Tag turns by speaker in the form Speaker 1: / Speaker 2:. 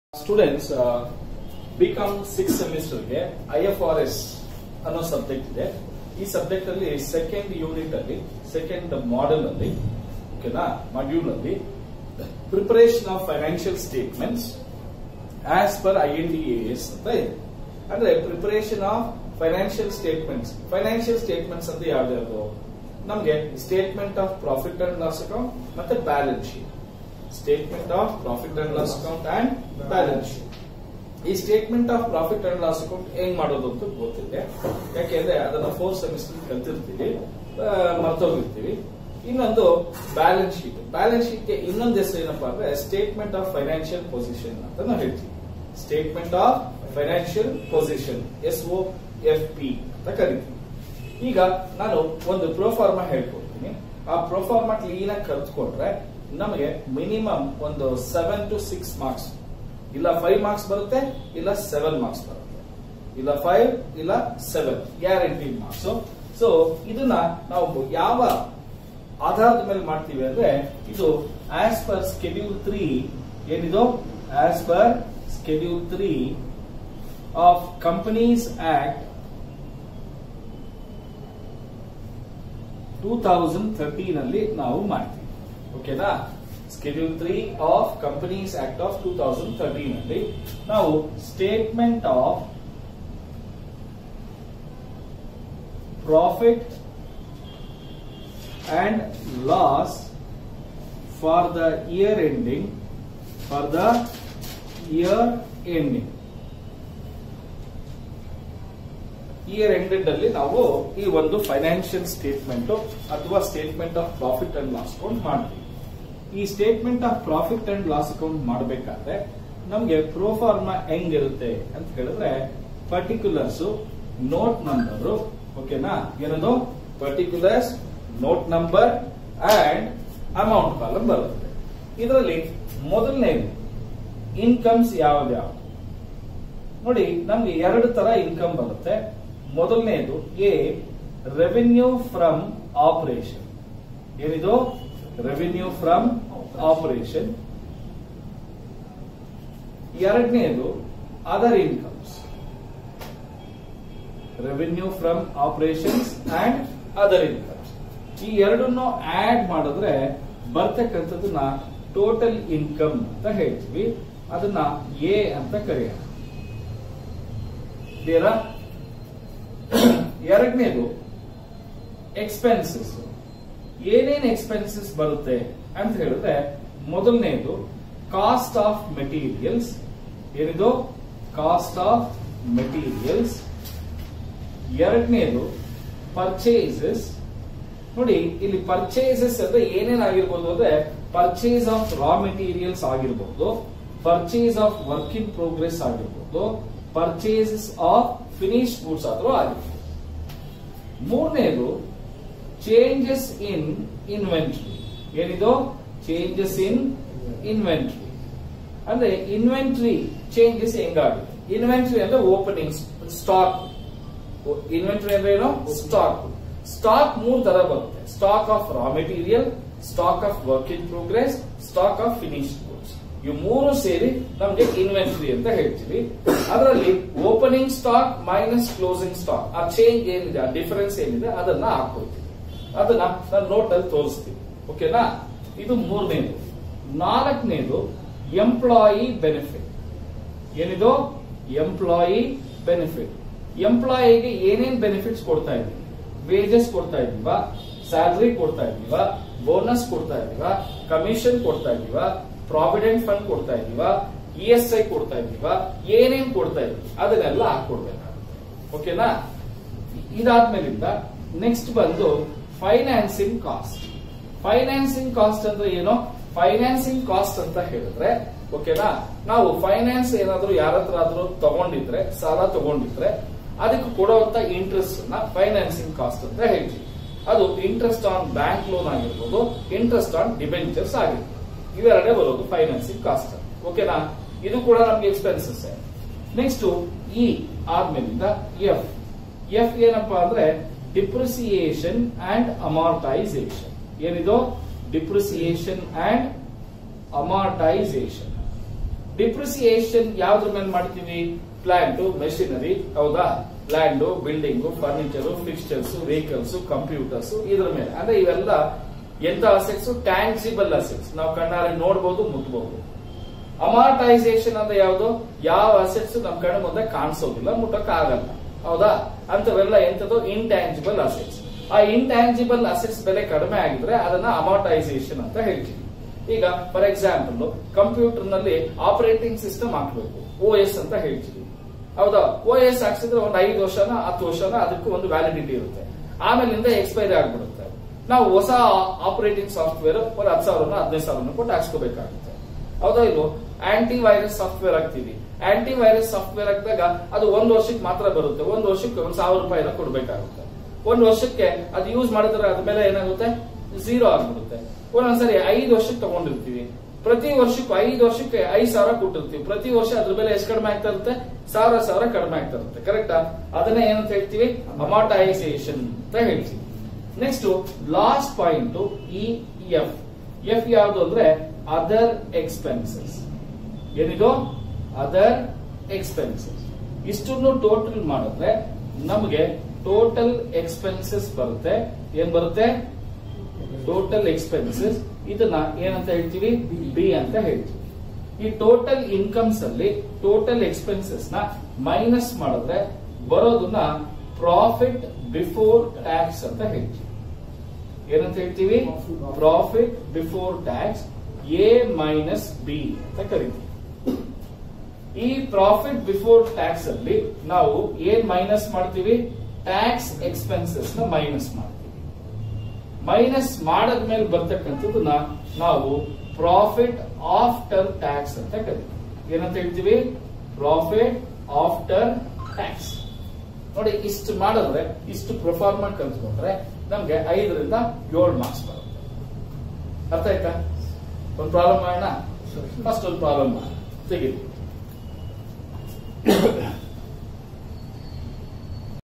Speaker 1: students BCom six ಸೆಮಿಸ್ಟರ್ಗೆ I F R S ಅನ್ನೋ subject ಇದೆ ಈ ಸಬ್ಜೆಕ್ಟ್ ಅಲ್ಲಿ ಸೆಕೆಂಡ್ ಯೂನಿಟ್ ಅಲ್ಲಿ ಸೆಕೆಂಡ್ ಮಾಡೆಲ್ ಅಲ್ಲಿ ಓಕೆನಾ ಮಾಡ್ಯೂಲ್ ಅಲ್ಲಿ preparation of financial statements as per I N D S ಅಂತ ಇದೆ ಅಂದ್ರೆ preparation of financial statements financial statements ಅಂತ ಯಾವ್ದು ನಮ್ಗೆ statement of profit and loss account ಮತ್ತೆ balance sheet statement of profit and loss account and balance sheet ಈ statement of profit and loss account ಹೆಂಗ್ ಮಾಡೋದು ಅಂತ ಗೊತ್ತಿದೆ ಯಾಕೆಂದ್ರೆ ಅದನ್ನ ಫೋರ್ ಸೆಮಿಸ್ಟರ್ ಕಲ್ತಿರ್ತೀವಿ ಮರ್ತೋಗಿರ್ತೀವಿ ಇನ್ನೊಂದು ಬ್ಯಾಲೆನ್ಸ್ ಶೀಟ್ ಬ್ಯಾಲೆನ್ಸ್ ಶೀಟ್ ಗೆ ಇನ್ನೊಂದು ಹೆಸರು ಏನಪ್ಪಾ ಅಂದ್ರೆ ಸ್ಟೇಟ್ಮೆಂಟ್ ಆಫ್ ಫೈನಾನ್ಷಿಯಲ್ ಪೊಸಿಷನ್ ಅಂತ ನಾವು ಹೇಳ್ತೀವಿ statement of financial position S O F P ಅಂತ ಕರಿತೀವಿ ಈಗ ನಾನು ಒಂದು ಪ್ರೋಫಾರ್ಮಾ ಹೇಳ್ಕೊಡ್ತೀನಿ ಆ ಪ್ರೋಫಾರ್ಮಾ ಕ್ಲೀನ್ ಆಗಿ ಕಲ್ತ್ಕೊಂಡ್ರೆ ನಮಗೆ ಮಿನಿಮಮ್ ಒಂದು ಸೆವೆನ್ ಟು ಸಿಕ್ಸ್ ಮಾರ್ಕ್ಸ್ ಇಲ್ಲ ಫೈವ್ ಮಾರ್ಕ್ಸ್ ಬರುತ್ತೆ ಇಲ್ಲ ಸೆವೆನ್ ಮಾರ್ಕ್ಸ್ ಬರುತ್ತೆ ಇಲ್ಲ ಫೈವ್ ಇಲ್ಲ ಸೆವೆನ್ ಗ್ಯಾರಂಟಿ ಮಾರ್ಕ್ಸ್ ಸೊ ಇದನ್ನ ನಾವು ಯಾವ ಆಧಾರದ ಮೇಲೆ ಮಾಡ್ತೀವಿ ಅಂದ್ರೆ ಇದು ಆಸ್ ಪರ್ ಸ್ಕೆಡ್ಯೂಲ್ ತ್ರೀ ಏನಿದು as per schedule three of companies act two thousand thirteen ಅಲ್ಲಿ ನಾವು ಮಾಡ್ತೀವಿ ಓಕೆನಾ schedule three of companies act of two thousand thirteen ಅಲ್ಲಿ ನಾವು statement of profit and loss for the year ending for the year ending year ended ಅಲ್ಲಿ ನಾವು ಈ ಒಂದು ಫೈನಾನ್ಷಿಯಲ್ ಸ್ಟೇಟ್ಮೆಂಟ್ ಅಥವಾ statement of profit and loss account ಮಾಡ್ತೀವಿ ಈ statement of profit and loss account ಮಾಡಬೇಕಾದ್ರೆ ನಮಗೆ ಪ್ರೋಫಾರ್ಮಾ ಹೆಂಗಿರುತ್ತೆ ಅಂತ ಹೇಳಿದ್ರೆ ಪರ್ಟಿಕ್ಯುಲರ್ಸ್ ನೋಟ್ ನಂಬರ್ ಓಕೆನಾ ಏನದು particulars note number and amount column ಬರುತ್ತೆ ಇದರಲ್ಲಿ ಮೊದಲನೇದು ಇನ್ಕಮ್ಸ್ ಯಾವ್ಯಾವ ನೋಡಿ ನಮ್ಗೆ ಎರಡು ತರ ಇನ್ಕಮ್ ಬರುತ್ತೆ ಮೊದಲನೇದು ಎ ರೆವಿನ್ಯೂ ಫ್ರಮ್ ಆಪರೇಷನ್ ಏನಿದು ರೆವಿನ್ಯೂ ಫ್ರಮ್ ಆಪರೇಷನ್ ಎರಡನೇದು other incomes revenue from operations and other incomes ಈ ಎರಡನ್ನು ಆಡ್ ಮಾಡಿದ್ರೆ ಬರ್ತಕ್ಕಂಥದ್ದನ್ನ ಟೋಟಲ್ ಇನ್ಕಮ್ ಅಂತ ಹೇಳ್ತೀವಿ ಅದನ್ನ ಎ ಅಂತ ಕರೆಯೋಣ ಕ್ಲಿಯರಾ ಎರಡನೇದು ಎಕ್ಸ್ಪೆನ್ಸಸ್ ಏನೇನ್ ಎಕ್ಸ್ಪೆನ್ಸಸ್ ಬರುತ್ತೆ ಅಂತ ಹೇಳಿದ್ರೆ ಮೊದಲನೇದು ಕಾಸ್ಟ್ ಆಫ್ ಮೆಟೀರಿಯಲ್ಸ್ ಏನಿದು ಕಾಸ್ಟ್ ಆಫ್ ಮೆಟೀರಿಯಲ್ಸ್ ಎರಡನೇದು ಪರ್ಚೇಸಸ್ ನೋಡಿ ಇಲ್ಲಿ ಪರ್ಚೇಸಸ್ ಅಂದ್ರೆ ಏನೇನ್ ಆಗಿರ್ಬೋದು ಅಂದ್ರೆ ಪರ್ಚೇಸ್ ಆಫ್ ರಾ ಮೆಟೀರಿಯಲ್ಸ್ ಆಗಿರ್ಬೋದು purchase of work in progress ಆಗಿರ್ಬೋದು ಪರ್ಚೇಸಸ್ ಆಫ್ ಫಿನಿಶ್ ಗೂಡ್ಸ್ ಆದ್ರೂ ಆಗಿರ್ಬೋದು ಮೂರನೇದು ಚೇಂಜಸ್ ಇನ್ ಇನ್ವೆಂಟ್ರಿ ಏನಿದು ಚೇಂಜಸ್ ಇನ್ ಇನ್ವೆಂಟ್ರಿ ಅಂದ್ರೆ ಇನ್ವೆಂಟ್ರಿ ಚೇಂಜಸ್ ಹೆಂಗಾಗುತ್ತೆ ಇನ್ವೆಂಟ್ರಿ ಅಂದ್ರೆ ಓಪನಿಂಗ್ ಸ್ಟಾಕ್ ಇನ್ವೆಂಟ್ರಿ ಅಂದ್ರೆ ಏನು ಸ್ಟಾಕ್ ಸ್ಟಾಕ್ ಮೂರ್ ತರ ಬರುತ್ತೆ stock of raw material stock of work in progress stock of finish goods ಇವು ಮೂರು ಸೇರಿ ನಮ್ಗೆ ಇನ್ವೆಂಟ್ರಿ ಅಂತ ಹೇಳ್ತೀವಿ ಅದರಲ್ಲಿ opening stock minus closing stock ಆ ಚೇಂಜ್ ಏನಿದೆ ಆ ಡಿಫರೆನ್ಸ್ ಏನಿದೆ ಅದನ್ನ ಹಾಕೊಳ್ತೀವಿ ಅದನ್ನ ನಾನು ನೋಟ್ ಅಲ್ಲಿ ತೋರಿಸ್ತೀನಿ ಓಕೆನಾ ಇದು ಮೂರನೇದು ನಾಲ್ಕನೇದು ಎಂಪ್ಲಾಯಿ ಬೆನಿಫಿಟ್ ಏನಿದು ಎಂಪ್ಲಾಯಿ ಬೆನಿಫಿಟ್ ಎಂಪ್ಲಾಯಿಗೆ ಏನೇನ್ ಬೆನಿಫಿಟ್ಸ್ ಕೊಡ್ತಾ ಇದೀವಿ ವೇಜಸ್ ಕೊಡ್ತಾ ಇದೀವ ಸ್ಯಾಲರಿ ಕೊಡ್ತಾ ಇದೀವ ಬೋನಸ್ ಕೊಡ್ತಾ ಇದೀವ ಕಮಿಷನ್ ಕೊಡ್ತಾ ಇದೀವ ಪ್ರಾವಿಡೆಂಟ್ ಫಂಡ್ ಕೊಡ್ತಾ ಇದೀವ ಇ ಎಸ್ ಐ ಕೊಡ್ತಾ ಇದೀವ ಏನೇನ್ ಕೊಡ್ತಾ ಇದೀವಿ ಅದನ್ನೆಲ್ಲ ಹಾಕೊಡ್ಬೇಕಾಗುತ್ತೆ ಓಕೆನಾ ಇದಾದ್ಮೇಲಿಂದ ನೆಕ್ಸ್ಟ್ ಬಂದು ಫೈನಾನ್ಸಿಂಗ್ ಕಾಸ್ಟ್ ಫೈನಾನ್ಸಿಂಗ್ ಕಾಸ್ಟ್ ಅಂದ್ರೆ ಏನು ಫೈನಾನ್ಸಿಂಗ್ ಕಾಸ್ಟ್ ಅಂತ ಹೇಳಿದ್ರೆ ಓಕೆನಾ ನಾವು ಫೈನಾನ್ಸ್ ಏನಾದ್ರೂ ಯಾರ ಹತ್ರ ಆದ್ರೂ ತಗೊಂಡಿದ್ರೆ ಸಾಲ ತಗೊಂಡಿದ್ರೆ ಅದಕ್ಕೆ ಕೊಡುವಂತ ಇಂಟ್ರೆಸ್ಟ್ ನ ಫೈನಾನ್ಸಿಂಗ್ ಕಾಸ್ಟ್ ಅಂತ ಹೇಳ್ತೀವಿ ಅದು ಇಂಟ್ರೆಸ್ಟ್ ಆನ್ ಬ್ಯಾಂಕ್ ಲೋನ್ ಆಗಿರ್ಬೋದು ಇಂಟ್ರೆಸ್ಟ್ ಆನ್ ಡಿಬೆಂಚರ್ಸ್ ಆಗಿರ್ಬೋದು ಇವೆರಡೇ ಬರೋದು ಫೈನಾನ್ಸಿಂಗ್ ಕಾಸ್ಟ್ ಓಕೆನಾ ಇದು ಕೂಡ ನಮ್ಗೆ ಎಕ್ಸ್ಪೆನ್ಸಸ್ ನೆಕ್ಸ್ಟ್ ಇ ಆದ್ಮೇಲಿಂದ ಎಫ್ ಎಫ್ ಏನಪ್ಪಾ ಅಂದ್ರೆ ಡಿಪ್ರಿಸಿಯೇಷನ್ ಅಂಡ್ ಅಮಾರ್ಟೈಸೇಷನ್ ಏನಿದು ಡಿಪ್ರಿಸಿಯೇಷನ್ ಅಂಡ್ ಅಮಾರ್ಟೈಸೇಷನ್ ಡಿಪ್ರಿಸಿಯೇಷನ್ ಯಾವ್ದ್ರ ಮೇಲೆ ಮಾಡ್ತೀವಿ ಪ್ಲಾಂಟ್ ಮೆಷಿನರಿ ಹೌದಾ land building furniture fixtures vehicles computers ಇದ್ರ ಮೇಲೆ ಅಂದ್ರೆ ಇವೆಲ್ಲ ಎಂತ ಅಸೆಟ್ಸ್ ಟ್ಯಾಂಕ್ಸಿಬಲ್ ಅಸೆಟ್ಸ್ ನಾವು ಕಣ್ಣಾರೆ ನೋಡಬಹುದು ಮುಟ್ಬಹುದು ಅಮಾರ್ಟೈಸೇಷನ್ ಅಂದ್ರೆ ಯಾವುದು ಯಾವ ಅಸೆಟ್ಸ್ ನಮ್ ಕಣ್ಣು ಮುಂದೆ ಕಾಣಿಸೋದಿಲ್ಲ ಮುಟ್ಟಕ್ ಆಗಲ್ಲ ಹೌದಾ ಅಂತವೆಲ್ಲ ಎಂತದ್ದು ಇಂಟ್ಯಾಂಜಿಬಲ್ ಅಸೆಟ್ಸ್ ಆ ಇಂಟ್ಯಾಂಜಿಬಲ್ ಅಸೆಟ್ಸ್ ಬೆಲೆ ಕಡಿಮೆ ಆಗಿದ್ರೆ ಅದನ್ನ ಅಮಾರ್ಟೈಸೇಷನ್ ಅಂತ ಹೇಳ್ತೀವಿ ಈಗ ಫಾರ್ ಎಕ್ಸಾಂಪಲ್ ಕಂಪ್ಯೂಟರ್ ನಲ್ಲಿ ಆಪರೇಟಿಂಗ್ ಸಿಸ್ಟಮ್ ಹಾಕ್ಬೇಕು ಓ ಎಸ್ ಅಂತ ಹೇಳ್ತೀವಿ ಹೌದಾ ಓ ಎಸ್ ಹಾಕ್ಸಿದ್ರೆ ಒಂದು ಐದು ವರ್ಷನ ಹತ್ತು ವರ್ಷನ ಅದಕ್ಕೂ ಒಂದು ವ್ಯಾಲಿಡಿಟಿ ಇರುತ್ತೆ ಆಮೇಲಿಂದ ಎಕ್ಸ್ಪೈರಿ ಆಗ್ಬಿಡುತ್ತೆ ನಾವು ಹೊಸ ಆಪರೇಟಿಂಗ್ ಸಾಫ್ಟ್ವೇರ್ ಒಂದು ಹತ್ತು ಸಾವಿರನ ಹದಿನೈದು ಸಾವಿರನ ಕೊಟ್ಟು ಹಾಕ್ಸ್ಕೋಬೇಕಾಗುತ್ತೆ ಹೌದಾ ಇದು ಆಂಟಿ ವೈರಸ್ ಸಾಫ್ಟ್ವೇರ್ ಹಾಕ್ತಿವಿ ಆಂಟಿ ವೈರಸ್ ಸಾಫ್ಟ್ವೇರ್ ಹಾಕಿದಾಗ ಅದು ಒಂದು ವರ್ಷಕ್ಕೆ ಮಾತ್ರ ಬರುತ್ತೆ ಒಂದು ವರ್ಷಕ್ಕೆ ಒಂದ್ ಸಾವಿರ ರೂಪಾಯಿನ ಕೊಡ್ಬೇಕಾಗುತ್ತೆ ಒಂದು ವರ್ಷಕ್ಕೆ ಅದು ಯೂಸ್ ಮಾಡಿದ್ರೆ ಅದ್ಮೇಲೆ ಏನಾಗುತ್ತೆ ಝೀರೋ ಆಗ್ಬಿಡುತ್ತೆ ಒಂದೊಂದ್ಸರಿ ಐದು ವರ್ಷಕ್ಕೆ ತಗೊಂಡಿರ್ತೀವಿ ಪ್ರತಿ ವರ್ಷಕ್ಕೂ ಐದು ವರ್ಷಕ್ಕೆ ಐದು ಸಾವಿರ ಕೊಟ್ಟಿರ್ತೀವಿ ಪ್ರತಿ ವರ್ಷ ಅದ್ರ ಬೆಲೆ ಎಷ್ಟು ಕಡಿಮೆ ಆಗ್ತಾ ಇರುತ್ತೆ ಸಾವಿರ ಸಾವಿರ ಕಡಿಮೆ ಆಗ್ತಾ ಇರುತ್ತೆ ಕರೆಕ್ಟಾ ಅದನ್ನ ಏನಂತ ಹೇಳ್ತೀವಿ ಅಮಾರ್ಟೈಸೇಷನ್ ಅಂತ ಹೇಳ್ತೀವಿ next last point E F F ಯಾವುದು ಅಂದ್ರೆ ಅದರ್ ಎಕ್ಸ್ಪೆನ್ಸಸ್ ಏನಿದು ಅದರ್ ಎಕ್ಸ್ಪೆನ್ಸಸ್ ಇಷ್ಟನ್ನು ಟೋಟಲ್ ಮಾಡಿದ್ರೆ ನಮಗೆ ಟೋಟಲ್ ಎಕ್ಸ್ಪೆನ್ಸಸ್ ಬರುತ್ತೆ ಏನ್ ಬರುತ್ತೆ ಟೋಟಲ್ ಎಕ್ಸ್ಪೆನ್ಸಸ್ ಇದನ್ನ ಏನಂತ ಹೇಳ್ತೀವಿ ಬಿ ಅಂತ ಹೇಳ್ತೀವಿ ಈ ಟೋಟಲ್ ಇನ್ಕಮ್ಸ್ ಅಲ್ಲಿ ಟೋಟಲ್ ಎಕ್ಸ್ಪೆನ್ಸಸ್ ನ ಮೈನಸ್ ಮಾಡಿದ್ರೆ ಬರೋದನ್ನ ಪ್ರಾಫಿಟ್ ಬಿಫೋರ್ ಟ್ಯಾಕ್ಸ್ ಅಂತ ಹೇಳ್ತೀವಿ ಏನಂತ ಹೇಳ್ತೀವಿ profit before tax A minus B ಅಂತ ಕರಿತೀವಿ ಈ ಪ್ರಾಫಿಟ್ ಬಿಫೋರ್ ಟ್ಯಾಕ್ಸ್ ಅಲ್ಲಿ ನಾವು ಏನ್ ಮೈನಸ್ ಮಾಡ್ತೀವಿ ಟ್ಯಾಕ್ಸ್ ಎಕ್ಸ್ಪೆನ್ಸಸ್ ನ ಮೈನಸ್ ಮಾಡ್ತೀವಿ ಮೈನಸ್ ಮಾಡದ್ಮೇಲೆ ಬರ್ತಕ್ಕಂಥದ್ದನ್ನ ನಾವು ಪ್ರಾಫಿಟ್ ಆಫ್ಟರ್ ಟ್ಯಾಕ್ಸ್ ಅಂತ ಕರಿತೀವಿ ಏನಂತ ಹೇಳ್ತೀವಿ ಪ್ರಾಫಿಟ್ ಆಫ್ಟರ್ ಟ್ಯಾಕ್ಸ್ ನೋಡಿ ಇಷ್ಟು ಮಾಡಿದ್ರೆ ಇಷ್ಟು ಪ್ರೊಫಾರ್ಮೆಂಟ್ ಕಲ್ತ್ಕೊಂಡ್ರೆ ನಮ್ಗೆ ಐದರಿಂದ ಏಳು ಮಾರ್ಕ್ಸ್ ಬರುತ್ತೆ ಅರ್ಥ ಆಯ್ತಾ ಒಂದು ಪ್ರಾಬ್ಲಮ್ ಮಾಡೋಣ ಫಸ್ಟ್ ಒಂದು ಪ್ರಾಬ್ಲಮ್ ತೆಗೀರಿ